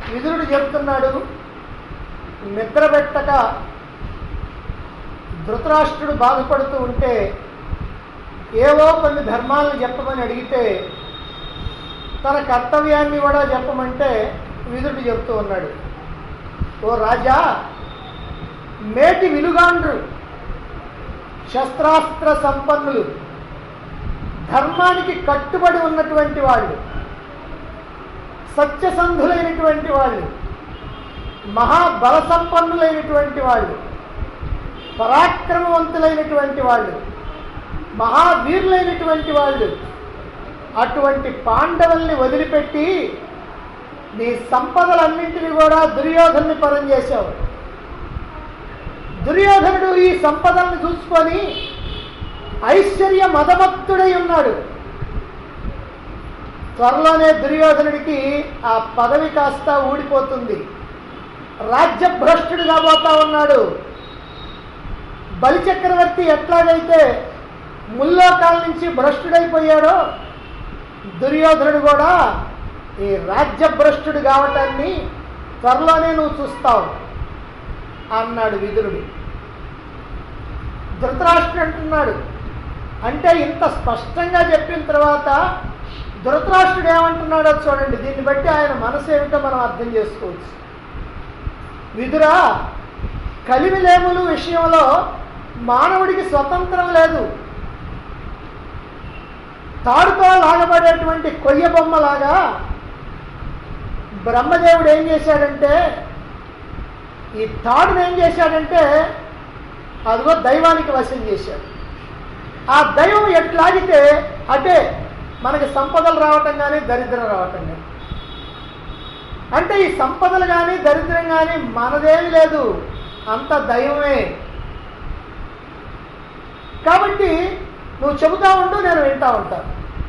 విదురుడు చెప్తున్నాడు నిద్ర పెట్టక ధృతరాష్ట్రుడు బాధపడుతూ ఉంటే ఏవో కొన్ని ధర్మాలను చెప్పమని అడిగితే తన కర్తవ్యాన్ని కూడా చెప్పమంటే విదురుడు చెప్తూ ఉన్నాడు ఓ రాజా మేటి విలుగాండ్రు శస్త్రాస్త్ర సంపన్నులు ధర్మానికి కట్టుబడి ఉన్నటువంటి వాళ్ళు సత్యసంధులైనటువంటి వాళ్ళు మహాబల సంపన్నులైనటువంటి వాళ్ళు పరాక్రమవంతులైనటువంటి వాళ్ళు మహావీరులైనటువంటి వాళ్ళు అటువంటి పాండవుల్ని వదిలిపెట్టి నీ సంపదలన్నింటినీ కూడా దుర్యోధన్ని పరం చేశావు దుర్యోధనుడు ఈ సంపదలను చూసుకొని ఐశ్వర్య మదమత్తుడై ఉన్నాడు త్వరలోనే దుర్యోధనుడికి ఆ పదవి కాస్త ఊడిపోతుంది రాజ్యభ్రష్టుడు కాబోతా ఉన్నాడు బలిచక్రవర్తి ఎట్లాగైతే ముల్లోకాల నుంచి భ్రష్టుడైపోయాడో దుర్యోధనుడు కూడా ఈ రాజ్యభ్రష్టుడు కావటాన్ని త్వరలోనే నువ్వు చూస్తావు అన్నాడు విదురుడు ధృతరాష్ట్రుడు అంటున్నాడు అంటే ఇంత స్పష్టంగా చెప్పిన తర్వాత ధృతరాష్ట్రుడు ఏమంటున్నాడో చూడండి దీన్ని బట్టి ఆయన మనసు ఏమిటో మనం అర్థం చేసుకోవచ్చు విదురా కలిమిలేములు విషయంలో మానవుడికి స్వతంత్రం లేదు తాడుతో లాగబడేటువంటి కొయ్య బొమ్మలాగా బ్రహ్మదేవుడు ఏం చేశాడంటే ఈ తాడును ఏం చేశాడంటే అదిగో దైవానికి వశం చేశాడు ఆ దైవం ఎట్లాగితే అంటే మనకి సంపదలు రావటం కానీ దరిద్రం రావటం కానీ అంటే ఈ సంపదలు కానీ దరిద్రం కానీ మనదేమి లేదు అంత దైవమే కాబట్టి నువ్వు చెబుతా ఉంటూ నేను వింటా ఉంటాను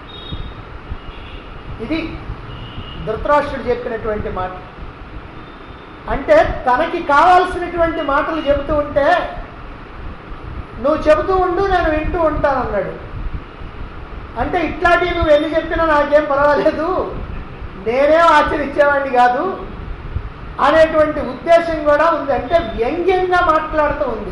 ఇది ధృతరాష్ట్రుడు చెప్పినటువంటి మాట అంటే తనకి కావాల్సినటువంటి మాటలు చెబుతూ ఉంటే నువ్వు చెబుతూ ఉండు నేను వింటూ ఉంటాను అన్నాడు అంటే ఇట్లాంటివి నువ్వు ఎన్ని చెప్పినా నాకేం పర్వాలేదు నేనేం ఆచరించేవాడిని కాదు అనేటువంటి ఉద్దేశం కూడా ఉంది అంటే వ్యంగ్యంగా మాట్లాడుతూ ఉంది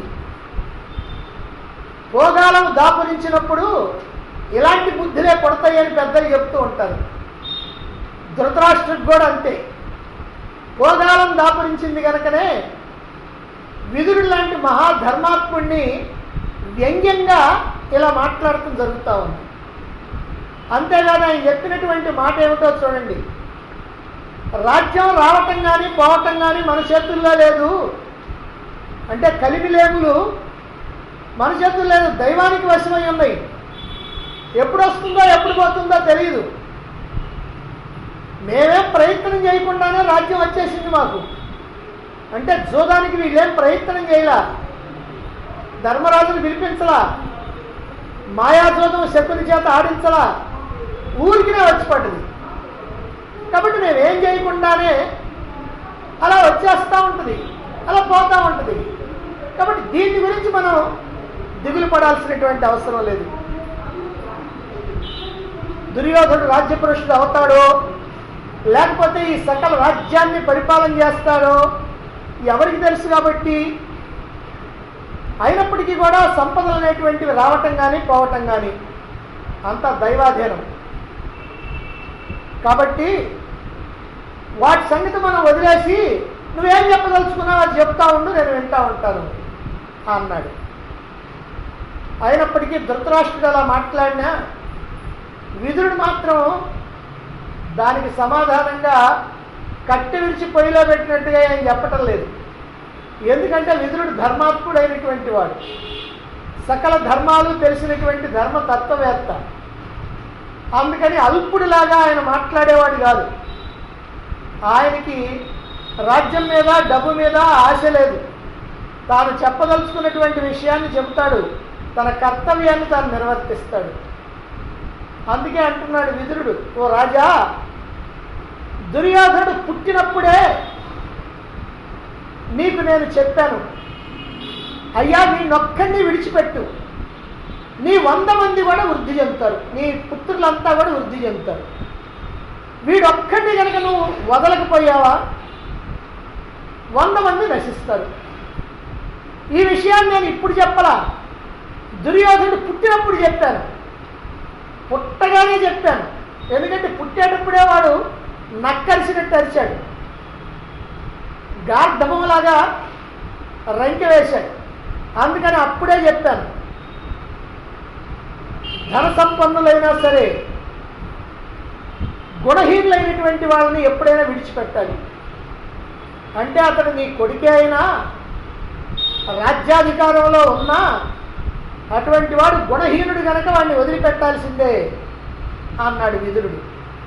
భోగాలను దాపురించినప్పుడు ఇలాంటి బుద్ధిలే కొడతాయని పెద్దలు చెప్తూ ఉంటారు ధృతరాష్ట్రుడికి కూడా అంతే భోగాలం దాపురించింది కనుకనే విదురుడు లాంటి మహాధర్మాత్ముడిని వ్యంగ్యంగా ఇలా మాట్లాడటం జరుగుతూ ఉంది అంతేగాని ఆయన చెప్పినటువంటి మాట ఏమిటో చూడండి రాజ్యం రావటం కానీ పోవటం కానీ మన చేతుల్లో లేదు అంటే కలిమిలేములు మన చేతుల్లో లేదు దైవానికి వశమై ఉన్నాయి ఎప్పుడు వస్తుందో ఎప్పుడు పోతుందో తెలియదు మేమేం ప్రయత్నం చేయకుండానే రాజ్యం వచ్చేసింది మాకు అంటే జోదానికి వీళ్ళేం ప్రయత్నం చేయలా ధర్మరాజును పిలిపించలా మాయాజోదం శకుని చేత ఆడించలా ఊరికినే వచ్చి పడ్డది కాబట్టి మేమేం చేయకుండానే అలా వచ్చేస్తూ ఉంటుంది అలా పోతూ ఉంటుంది కాబట్టి దీని గురించి మనం దిగులు పడాల్సినటువంటి అవసరం లేదు దుర్యోధనుడు రాజ్యపురుషుడు అవుతాడో లేకపోతే ఈ సకల రాజ్యాన్ని పరిపాలన చేస్తాడో ఎవరికి తెలుసు కాబట్టి అయినప్పటికీ కూడా సంపదలు అనేటువంటివి రావటం కానీ పోవటం కానీ అంత దైవాధీనం కాబట్టి వాటి సంగతి మనం వదిలేసి నువ్వేం చెప్పదలుచుకున్నావు అది చెప్తా ఉండు నేను వింటా ఉంటాను అన్నాడు అయినప్పటికీ ధృతరాష్ట్రుడు అలా మాట్లాడినా విదురుడు మాత్రం దానికి సమాధానంగా కట్టె విరిచి పొయ్యిలో పెట్టినట్టుగా ఏం చెప్పటం లేదు ఎందుకంటే విదురుడు ధర్మాత్ముడైనటువంటి వాడు సకల ధర్మాలు తెలిసినటువంటి ధర్మ తత్వవేత్త అందుకని అల్పుడిలాగా ఆయన మాట్లాడేవాడు కాదు ఆయనకి రాజ్యం మీద డబ్బు మీద ఆశ లేదు తాను చెప్పదలుచుకున్నటువంటి విషయాన్ని చెబుతాడు తన కర్తవ్యాన్ని తాను నిర్వర్తిస్తాడు అందుకే అంటున్నాడు విదురుడు ఓ రాజా దుర్యోధనుడు పుట్టినప్పుడే నీకు నేను చెప్పాను అయ్యా నీ నొక్కడిని విడిచిపెట్టు నీ వంద మంది కూడా వృద్ధి చెందుతారు నీ పుత్రులంతా కూడా వృద్ధి చెందుతారు వీడొక్కడిని కనుక నువ్వు వదలకపోయావా వంద మంది నశిస్తారు ఈ విషయాన్ని నేను ఇప్పుడు చెప్పలా దుర్యోధనుడు పుట్టినప్పుడు చెప్పాను పుట్టగానే చెప్పాను ఎందుకంటే పుట్టేటప్పుడే వాడు నక్కరిసినట్టు అరిచాడు గార్ధమంలాగా రంకె వేశాడు అందుకని అప్పుడే చెప్పాను ధన సంపన్నులైనా సరే గుణహీనులైనటువంటి వాళ్ళని ఎప్పుడైనా విడిచిపెట్టాలి అంటే అతడు నీ కొడుకే అయినా రాజ్యాధికారంలో ఉన్నా అటువంటి వాడు గుణహీనుడు గనక వాడిని వదిలిపెట్టాల్సిందే అన్నాడు విదురుడు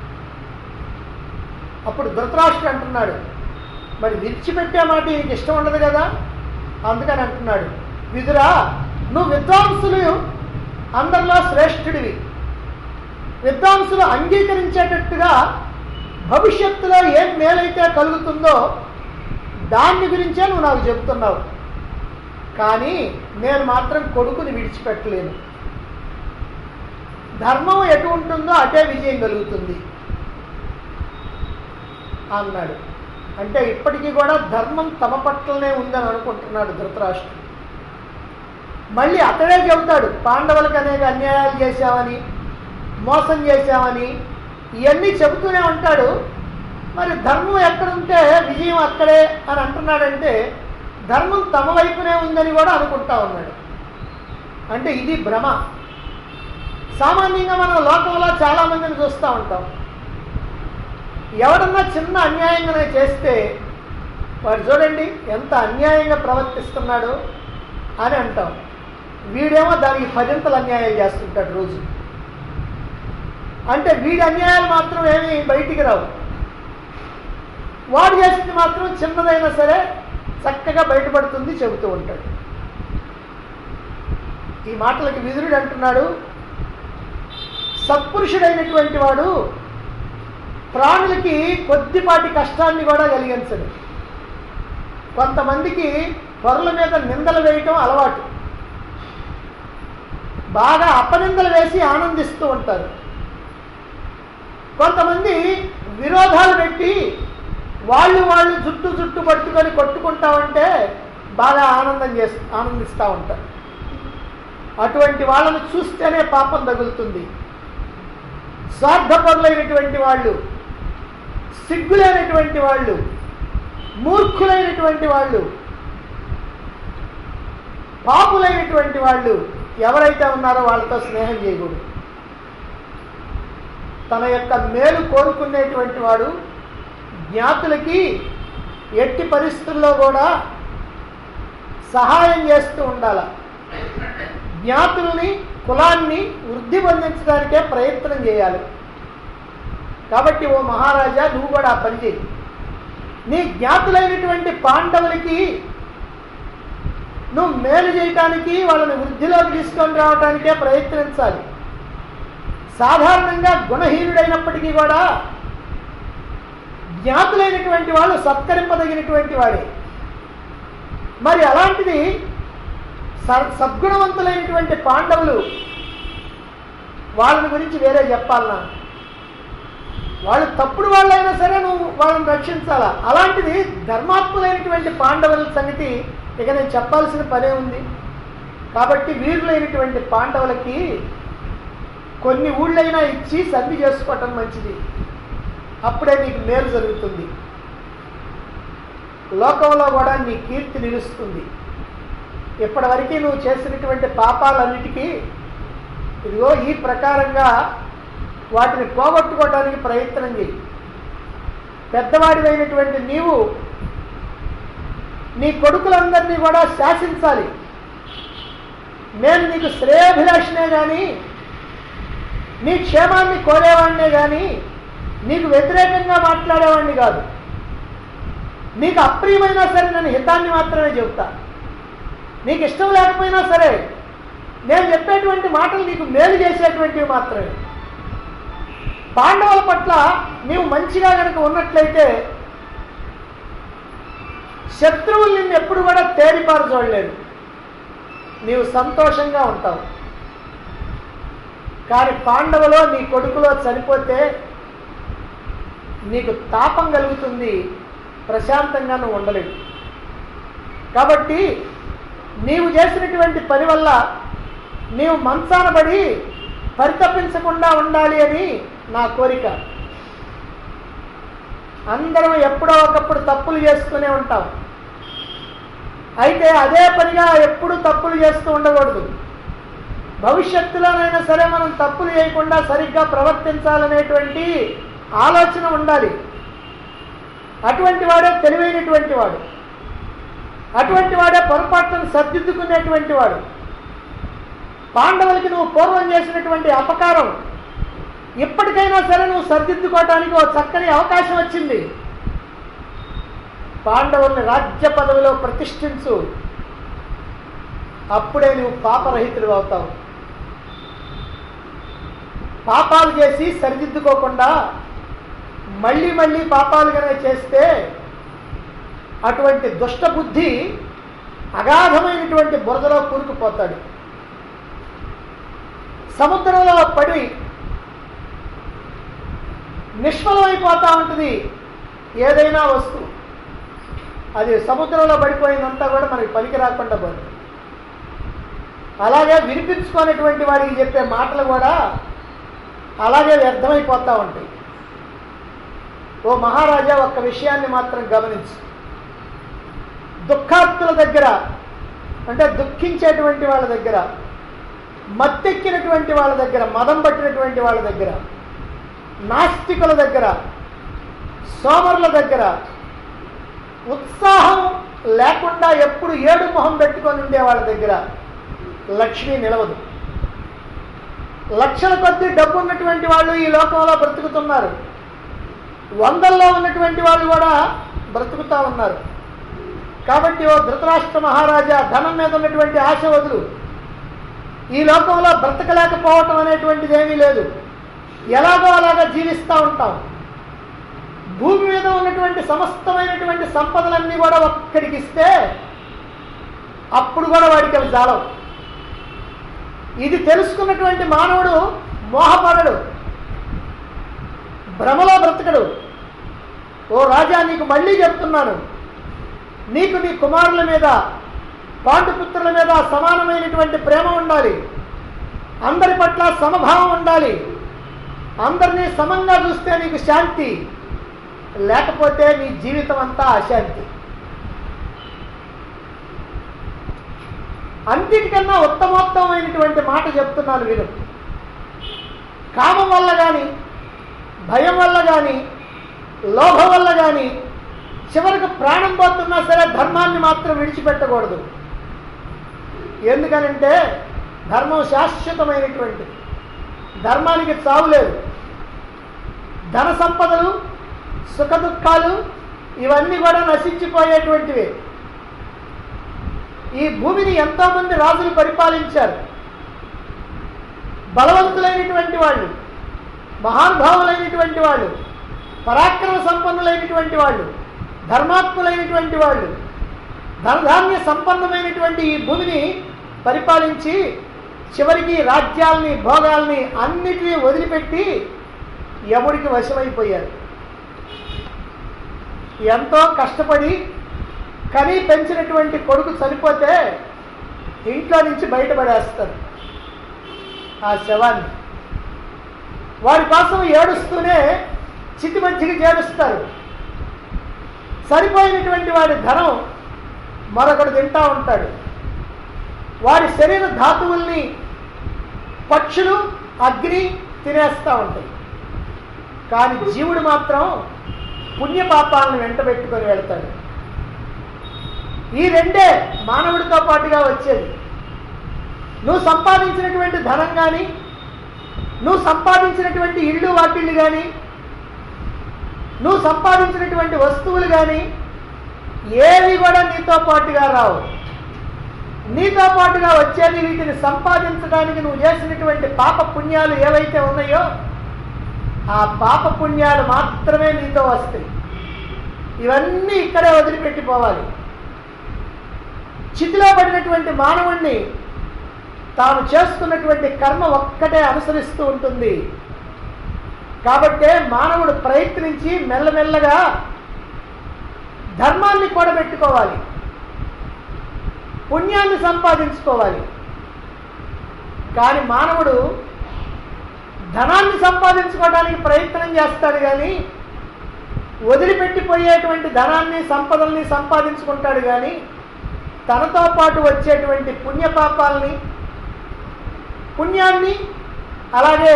అప్పుడు ధృతరాష్ట్రుడు అంటున్నాడు మరి విడిచిపెట్టే మాట నీకు ఇష్టం ఉండదు కదా అందుకని అంటున్నాడు విదురా నువ్వు విద్వాంసులు అందరిలో శ్రేష్ఠుడివి విద్వాంసులు అంగీకరించేటట్టుగా భవిష్యత్తులో ఏం మేలైతే కలుగుతుందో దాన్ని గురించే నువ్వు నాకు చెప్తున్నావు కానీ నేను మాత్రం కొడుకుని విడిచిపెట్టలేను ధర్మం ఎటు ఉంటుందో అటే విజయం కలుగుతుంది అన్నాడు అంటే ఇప్పటికీ కూడా ధర్మం తమ పట్లనే ఉందని అనుకుంటున్నాడు ధృతరాష్ట్రుడు మళ్ళీ అతడే చెబుతాడు పాండవులకు అనేక అన్యాయాలు చేశామని మోసం చేశామని ఇవన్నీ చెబుతూనే ఉంటాడు మరి ధర్మం ఎక్కడుంటే విజయం అక్కడే అని అంటున్నాడంటే ధర్మం తమ వైపునే ఉందని కూడా అనుకుంటా ఉన్నాడు అంటే ఇది భ్రమ సామాన్యంగా మనం లోకంలో చాలా మందిని చూస్తూ ఉంటాం ఎవడన్నా చిన్న అన్యాయంగానే చేస్తే వాడు చూడండి ఎంత అన్యాయంగా ప్రవర్తిస్తున్నాడు అని అంటాం వీడేమో దానికి పదింతలు అన్యాయాలు చేస్తుంటాడు రోజు అంటే వీడి అన్యాయాలు మాత్రం ఏమి బయటికి రావు వాడు చేసింది మాత్రం చిన్నదైనా సరే చక్కగా బయటపడుతుంది చెబుతూ ఉంటాడు ఈ మాటలకి విదురుడు అంటున్నాడు సత్పురుషుడైనటువంటి వాడు ప్రాణులకి కొద్దిపాటి కష్టాన్ని కూడా కలిగించడు కొంతమందికి పొరల మీద నిందలు వేయటం అలవాటు బాగా అపనిందలు వేసి ఆనందిస్తూ ఉంటారు కొంతమంది విరోధాలు పెట్టి వాళ్ళు వాళ్ళు జుట్టు జుట్టు పట్టుకొని కొట్టుకుంటా ఉంటే బాగా ఆనందం చేస్తూ ఆనందిస్తూ ఉంటారు అటువంటి వాళ్ళని చూస్తేనే పాపం తగులుతుంది స్వార్థపరులైనటువంటి వాళ్ళు సిగ్గులైనటువంటి వాళ్ళు మూర్ఖులైనటువంటి వాళ్ళు పాపులైనటువంటి వాళ్ళు ఎవరైతే ఉన్నారో వాళ్ళతో స్నేహం చేయకూడదు తన యొక్క మేలు కోరుకునేటువంటి వాడు జ్ఞాతులకి ఎట్టి పరిస్థితుల్లో కూడా సహాయం చేస్తూ ఉండాల జ్ఞాతుల్ని కులాన్ని వృద్ధి పొందించడానికే ప్రయత్నం చేయాలి కాబట్టి ఓ మహారాజా నువ్వు కూడా ఆ పని చేయి నీ జ్ఞాతులైనటువంటి పాండవులకి నువ్వు మేలు చేయటానికి వాళ్ళని వృద్ధిలోకి తీసుకొని రావటానికే ప్రయత్నించాలి సాధారణంగా గుణహీనుడైనప్పటికీ కూడా జ్ఞాతులైనటువంటి వాళ్ళు సత్కరింపదగినటువంటి వాడే మరి అలాంటిది స- సద్గుణవంతులైనటువంటి పాండవులు వాళ్ళని గురించి వేరే చెప్పాలనా వాళ్ళు తప్పుడు వాళ్ళైనా సరే నువ్వు వాళ్ళని రక్షించాలా అలాంటిది ధర్మాత్ములైనటువంటి పాండవుల సంగతి ఇక నేను చెప్పాల్సిన పనే ఉంది కాబట్టి వీరులైనటువంటి పాండవులకి కొన్ని ఊళ్ళైనా ఇచ్చి సంధి చేసుకోవటం మంచిది అప్పుడే నీకు మేలు జరుగుతుంది లోకంలో కూడా నీ కీర్తి నిలుస్తుంది ఇప్పటివరకు నువ్వు చేసినటువంటి పాపాలన్నిటికీ ఇదిగో ఈ ప్రకారంగా వాటిని పోగొట్టుకోవడానికి ప్రయత్నం చేయి పెద్దవాడివైనటువంటి నీవు నీ కొడుకులందరినీ కూడా శాసించాలి నేను నీకు శ్రేయాభిలాషనే కానీ నీ క్షేమాన్ని కోరేవాడినే కానీ నీకు వ్యతిరేకంగా మాట్లాడేవాడిని కాదు నీకు అప్రియమైనా సరే నేను హితాన్ని మాత్రమే చెబుతా నీకు ఇష్టం లేకపోయినా సరే నేను చెప్పేటువంటి మాటలు నీకు మేలు చేసేటువంటివి మాత్రమే పాండవుల పట్ల నీవు మంచిగా కనుక ఉన్నట్లయితే శత్రువులు నిన్ను ఎప్పుడు కూడా తేరిపారు చూడలేరు నీవు సంతోషంగా ఉంటావు కానీ పాండవులో నీ కొడుకులో చనిపోతే నీకు తాపం కలుగుతుంది ప్రశాంతంగా నువ్వు ఉండలేవు కాబట్టి నీవు చేసినటువంటి పని వల్ల నీవు మంచాన పడి పరితపించకుండా ఉండాలి అని నా కోరిక అందరం ఎప్పుడో ఒకప్పుడు తప్పులు చేస్తూనే ఉంటాం అయితే అదే పనిగా ఎప్పుడు తప్పులు చేస్తూ ఉండకూడదు భవిష్యత్తులోనైనా సరే మనం తప్పులు చేయకుండా సరిగ్గా ప్రవర్తించాలనేటువంటి ఆలోచన ఉండాలి అటువంటి వాడే తెలివైనటువంటి వాడు అటువంటి వాడే పొరపాట్లను సర్దిద్దుకునేటువంటి వాడు పాండవులకి నువ్వు పూర్వం చేసినటువంటి అపకారం ఇప్పటికైనా సరే నువ్వు సర్దిద్దుకోవటానికి ఒక చక్కని అవకాశం వచ్చింది పాండవుల్ని రాజ్య పదవిలో ప్రతిష్ఠించు అప్పుడే నువ్వు పాపరహితుడు అవుతావు పాపాలు చేసి సరిదిద్దుకోకుండా మళ్ళీ మళ్ళీ పాపాలు కనుక చేస్తే అటువంటి దుష్ట బుద్ధి అగాధమైనటువంటి బురదలో కూరుకుపోతాడు సముద్రంలో పడి నిష్ఫలమైపోతా ఉంటుంది ఏదైనా వస్తువు అది సముద్రంలో పడిపోయిందంతా కూడా మనకి పనికి రాకుండా పోతుంది అలాగే వినిపించుకున్నటువంటి వారికి చెప్పే మాటలు కూడా అలాగే వ్యర్థమైపోతూ ఉంటాయి ఓ మహారాజా ఒక్క విషయాన్ని మాత్రం గమనించు దుఃఖార్తుల దగ్గర అంటే దుఃఖించేటువంటి వాళ్ళ దగ్గర మత్తెక్కినటువంటి వాళ్ళ దగ్గర మదం పట్టినటువంటి వాళ్ళ దగ్గర నాస్తికుల దగ్గర సోమరుల దగ్గర ఉత్సాహం లేకుండా ఎప్పుడు ఏడు మొహం పెట్టుకొని ఉండే వాళ్ళ దగ్గర లక్ష్మి నిలవదు లక్షల కొద్ది డబ్బు ఉన్నటువంటి వాళ్ళు ఈ లోకంలో బ్రతుకుతున్నారు వందల్లో ఉన్నటువంటి వాళ్ళు కూడా బ్రతుకుతా ఉన్నారు కాబట్టి ఓ ధృతరాష్ట్ర మహారాజా ధనం మీద ఉన్నటువంటి ఆశ వదులు ఈ లోకంలో బ్రతకలేకపోవటం అనేటువంటిది ఏమీ లేదు ఎలాగో అలాగా జీవిస్తూ ఉంటాం భూమి మీద ఉన్నటువంటి సమస్తమైనటువంటి సంపదలన్నీ కూడా ఒక్కడికి ఇస్తే అప్పుడు కూడా వాడికి అవి జాలవు ఇది తెలుసుకున్నటువంటి మానవుడు మోహపడడు భ్రమలో బ్రతకడు ఓ రాజా నీకు మళ్ళీ చెప్తున్నాను నీకు నీ కుమారుల మీద పాండుపుత్రుల మీద సమానమైనటువంటి ప్రేమ ఉండాలి అందరి పట్ల సమభావం ఉండాలి అందరినీ సమంగా చూస్తే నీకు శాంతి లేకపోతే నీ జీవితం అంతా అశాంతి అన్నిటికన్నా ఉత్తమోత్తమైనటువంటి మాట చెప్తున్నాను వీరు కామం వల్ల కానీ భయం వల్ల కానీ లోభం వల్ల కానీ చివరికి ప్రాణం పోతున్నా సరే ధర్మాన్ని మాత్రం విడిచిపెట్టకూడదు ఎందుకనంటే ధర్మం శాశ్వతమైనటువంటి ధర్మానికి చావు లేదు ధన సంపదలు సుఖ దుఃఖాలు ఇవన్నీ కూడా నశించిపోయేటువంటివి ఈ భూమిని ఎంతోమంది రాజులు పరిపాలించారు బలవంతులైనటువంటి వాళ్ళు మహానుభావులైనటువంటి వాళ్ళు పరాక్రమ సంపన్నులైనటువంటి వాళ్ళు ధర్మాత్ములైనటువంటి వాళ్ళు ధనధాన్య సంపన్నమైనటువంటి ఈ భూమిని పరిపాలించి చివరికి రాజ్యాల్ని భోగాల్ని అన్నిటినీ వదిలిపెట్టి యముడికి వశమైపోయారు ఎంతో కష్టపడి కని పెంచినటువంటి కొడుకు చనిపోతే ఇంట్లో నుంచి బయటపడేస్తారు ఆ శవాన్ని వారి కోసం ఏడుస్తూనే చితి మధ్యకి చేరుస్తారు సరిపోయినటువంటి వాడి ధనం మరొకడు తింటా ఉంటాడు వారి శరీర ధాతువుల్ని పక్షులు అగ్ని తినేస్తూ ఉంటాయి కానీ జీవుడు మాత్రం పుణ్యపాపాలను వెంట పెట్టుకొని వెళ్తాడు ఈ రెండే మానవుడితో పాటుగా వచ్చేది నువ్వు సంపాదించినటువంటి ధనం కానీ నువ్వు సంపాదించినటువంటి ఇళ్ళు వాటిళ్ళు కానీ నువ్వు సంపాదించినటువంటి వస్తువులు కానీ ఏవి కూడా నీతో పాటుగా రావు నీతో పాటుగా వచ్చేది వీటిని సంపాదించడానికి నువ్వు చేసినటువంటి పాప పుణ్యాలు ఏవైతే ఉన్నాయో ఆ పాప పుణ్యాలు మాత్రమే నీతో వస్తాయి ఇవన్నీ ఇక్కడే వదిలిపెట్టిపోవాలి చితిలో పడినటువంటి మానవుణ్ణి తాను చేస్తున్నటువంటి కర్మ ఒక్కటే అనుసరిస్తూ ఉంటుంది కాబట్టే మానవుడు ప్రయత్నించి మెల్లమెల్లగా ధర్మాన్ని కూడబెట్టుకోవాలి పుణ్యాన్ని సంపాదించుకోవాలి కానీ మానవుడు ధనాన్ని సంపాదించుకోవడానికి ప్రయత్నం చేస్తాడు కానీ వదిలిపెట్టిపోయేటువంటి ధనాన్ని సంపదల్ని సంపాదించుకుంటాడు కానీ తనతో పాటు వచ్చేటువంటి పుణ్యపాపాలని పుణ్యాన్ని అలాగే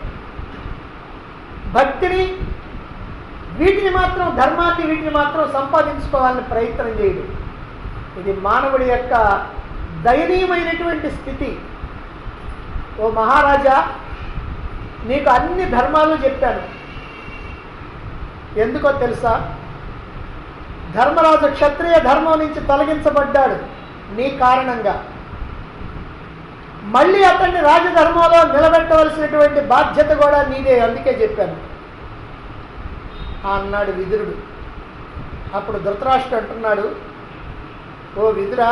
భక్తిని వీటిని మాత్రం ధర్మాన్ని వీటిని మాత్రం సంపాదించుకోవాలని ప్రయత్నం చేయడు ఇది మానవుడి యొక్క దయనీయమైనటువంటి స్థితి ఓ మహారాజా నీకు అన్ని ధర్మాలు చెప్పాను ఎందుకో తెలుసా ధర్మరాజు క్షత్రియ ధర్మం నుంచి తొలగించబడ్డాడు నీ కారణంగా మళ్ళీ అతన్ని రాజధర్మంలో నిలబెట్టవలసినటువంటి బాధ్యత కూడా నీదే అందుకే చెప్పాను అన్నాడు విదురుడు అప్పుడు ధృతరాష్ట్రుడు అంటున్నాడు ఓ విదురా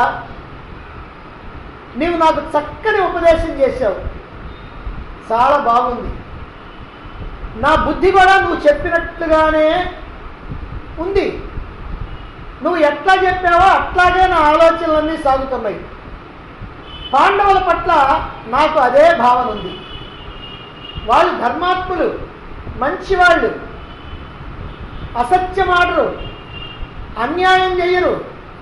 నీవు నాకు చక్కని ఉపదేశం చేశావు చాలా బాగుంది నా బుద్ధి కూడా నువ్వు చెప్పినట్లుగానే ఉంది నువ్వు ఎట్లా చెప్పావో అట్లాగే నా ఆలోచనలన్నీ సాగుతున్నాయి పాండవుల పట్ల నాకు అదే భావన ఉంది వాళ్ళు ధర్మాత్ములు మంచివాళ్ళు అసత్యమాడరు అన్యాయం చెయ్యరు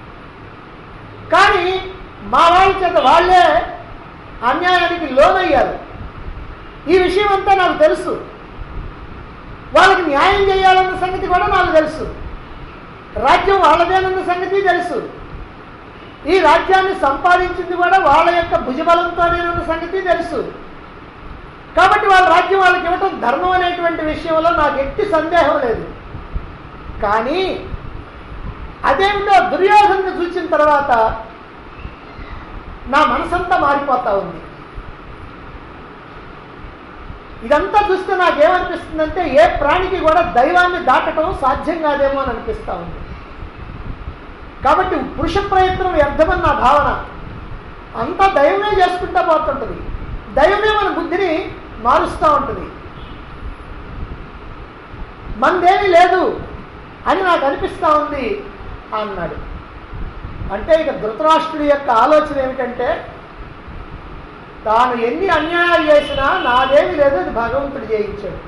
కానీ మా వాళ్ళ చేత వాళ్ళే అన్యాయానికి లోనయ్యారు ఈ విషయం అంతా నాకు తెలుసు వాళ్ళకి న్యాయం చేయాలన్న సంగతి కూడా నాకు తెలుసు రాజ్యం వాళ్ళదేనన్న సంగతి తెలుసు ఈ రాజ్యాన్ని సంపాదించింది కూడా వాళ్ళ యొక్క భుజబలంతోనేనన్న సంగతి తెలుసు కాబట్టి వాళ్ళ రాజ్యం వాళ్ళకి ఇవ్వటం ధర్మం అనేటువంటి విషయంలో నాకు ఎట్టి సందేహం లేదు కానీ అదేమిటో దుర్యోధను చూసిన తర్వాత నా మనసంతా మారిపోతా ఉంది ఇదంతా చూస్తే నాకేమనిపిస్తుందంటే ఏ ప్రాణికి కూడా దైవాన్ని దాటడం సాధ్యం కాదేమో అని అనిపిస్తూ ఉంది కాబట్టి పురుష ప్రయత్నం వ్యర్థమని నా భావన అంతా దైవమే చేసుకుంటా పోతుంటుంది దైవమే మన బుద్ధిని మారుస్తూ ఉంటుంది మందేమీ లేదు అని నాకు అనిపిస్తూ ఉంది అన్నాడు అంటే ఇక ధృతరాష్ట్రుడి యొక్క ఆలోచన ఏమిటంటే తాను ఎన్ని అన్యాయాలు చేసినా నాదేమీ లేదు అది భగవంతుడు చేయించాడు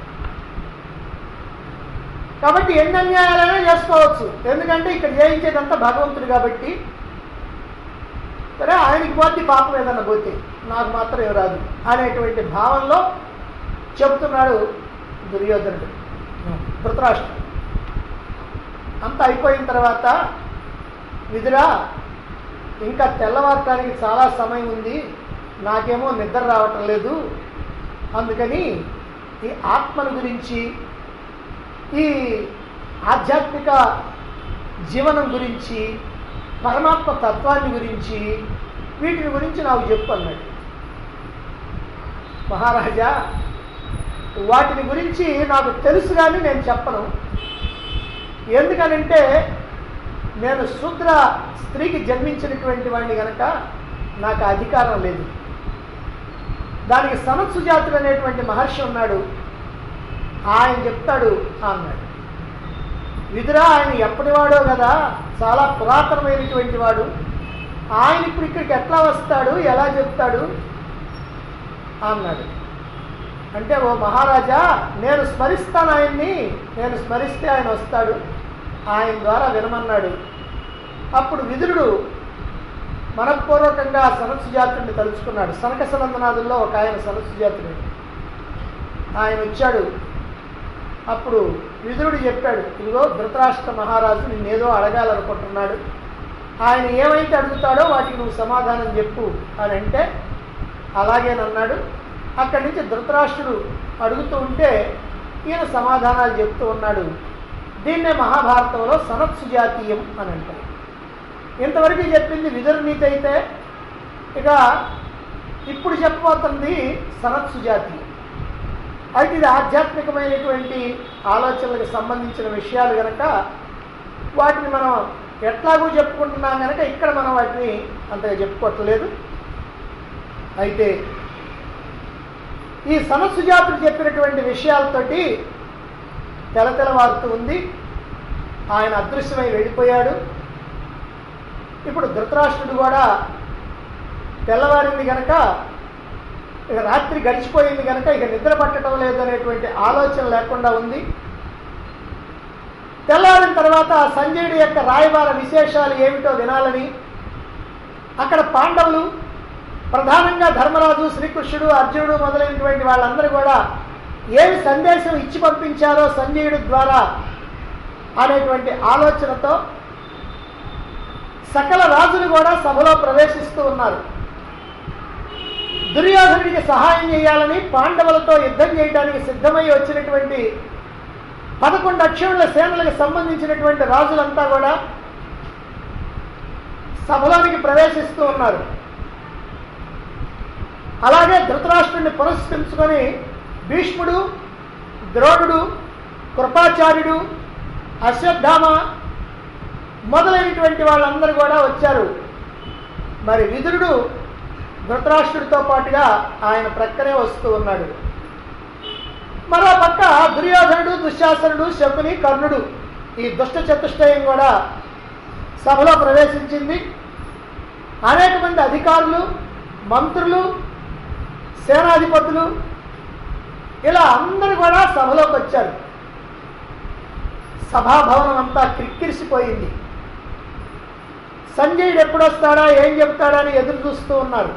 కాబట్టి ఎన్ని అన్యాయాలైనా చేసుకోవచ్చు ఎందుకంటే ఇక్కడ చేయించేదంతా భగవంతుడు కాబట్టి సరే ఆయనకి పోతే పాపం ఏదన్నా పోతే నాకు మాత్రం ఏం రాదు అనేటువంటి భావంలో చెప్తున్నాడు దుర్యోధనుడు ధృతరాష్ట్రుడు అంత అయిపోయిన తర్వాత విధురా ఇంకా తెల్లవారటానికి చాలా సమయం ఉంది నాకేమో నిద్ర రావటం లేదు అందుకని ఈ ఆత్మను గురించి ఈ ఆధ్యాత్మిక జీవనం గురించి పరమాత్మ తత్వాన్ని గురించి వీటిని గురించి నాకు చెప్పు అన్నాడు మహారాజా వాటిని గురించి నాకు తెలుసు కానీ నేను చెప్పను ఎందుకనంటే నేను శూద్ర స్త్రీకి జన్మించినటువంటి వాడిని కనుక నాకు అధికారం లేదు దానికి సనత్సుజాతుడు అనేటువంటి మహర్షి ఉన్నాడు ఆయన చెప్తాడు అన్నాడు విదురా ఆయన ఎప్పటివాడో కదా చాలా పురాతనమైనటువంటి వాడు ఆయన ఇప్పుడు ఇక్కడికి ఎట్లా వస్తాడు ఎలా చెప్తాడు అన్నాడు అంటే ఓ మహారాజా నేను స్మరిస్తాను ఆయన్ని నేను స్మరిస్తే ఆయన వస్తాడు ఆయన ద్వారా వినమన్నాడు అప్పుడు విదురుడు మనపూర్వకంగా సనత్సు జాతుడిని తలుచుకున్నాడు సనక సనందనాథుల్లో ఒక ఆయన సనత్సు జాతుడు ఆయన వచ్చాడు అప్పుడు విదురుడు చెప్పాడు ఇదిగో ధృతరాష్ట్ర మహారాజు నిన్నేదో అడగాలనుకుంటున్నాడు ఆయన ఏమైతే అడుగుతాడో వాటికి నువ్వు సమాధానం చెప్పు అని అంటే అలాగేనన్నాడు అక్కడి నుంచి ధృతరాష్ట్రుడు అడుగుతూ ఉంటే ఈయన సమాధానాలు చెప్తూ ఉన్నాడు దీన్నే మహాభారతంలో సనత్సు జాతీయం అని అంటారు ఇంతవరకు చెప్పింది విదురునీతి అయితే ఇక ఇప్పుడు చెప్పబోతుంది సనత్సు జాతీయం అయితే ఇది ఆధ్యాత్మికమైనటువంటి ఆలోచనలకు సంబంధించిన విషయాలు కనుక వాటిని మనం ఎట్లాగూ చెప్పుకుంటున్నాం కనుక ఇక్కడ మనం వాటిని అంతగా చెప్పుకోవట్లేదు అయితే ఈ సనస్సు జాతులు చెప్పినటువంటి విషయాలతోటి తెల తెలవారుతూ ఉంది ఆయన అదృశ్యమై వెళ్ళిపోయాడు ఇప్పుడు ధృతరాష్ట్రుడు కూడా తెల్లవారింది కనుక ఇక రాత్రి గడిచిపోయింది కనుక ఇక నిద్ర పట్టడం లేదు అనేటువంటి ఆలోచన లేకుండా ఉంది తెల్లారిన తర్వాత సంజయుడి యొక్క రాయబార విశేషాలు ఏమిటో వినాలని అక్కడ పాండవులు ప్రధానంగా ధర్మరాజు శ్రీకృష్ణుడు అర్జునుడు మొదలైనటువంటి వాళ్ళందరూ కూడా ఏమి సందేశం ఇచ్చి పంపించారో సంజయుడి ద్వారా అనేటువంటి ఆలోచనతో సకల రాజులు కూడా సభలో ప్రవేశిస్తూ ఉన్నారు దుర్యోధనుడికి సహాయం చేయాలని పాండవులతో యుద్ధం చేయడానికి సిద్ధమై వచ్చినటువంటి పదకొండు అక్షరుల సేనలకు సంబంధించినటువంటి రాజులంతా కూడా సభలోనికి ప్రవేశిస్తూ ఉన్నారు అలాగే ధృతరాష్ట్రుడిని పురస్కరించుకొని భీష్ముడు ద్రోణుడు కృపాచార్యుడు అశ్వత్థామ మొదలైనటువంటి వాళ్ళందరూ కూడా వచ్చారు మరి విదురుడు ధృతరాష్ట్రుడితో పాటుగా ఆయన ప్రక్కనే వస్తూ ఉన్నాడు మరో పక్క దుర్యోధనుడు దుశ్శాసనుడు శకుని కర్ణుడు ఈ దుష్ట చతుష్టయం కూడా సభలో ప్రవేశించింది అనేక మంది అధికారులు మంత్రులు సేనాధిపతులు ఇలా అందరూ కూడా సభలోకి వచ్చారు సభాభవనం అంతా క్రిక్కిరిసిపోయింది సంజయుడు ఎప్పుడొస్తాడా ఏం చెప్తాడా అని ఎదురు చూస్తూ ఉన్నారు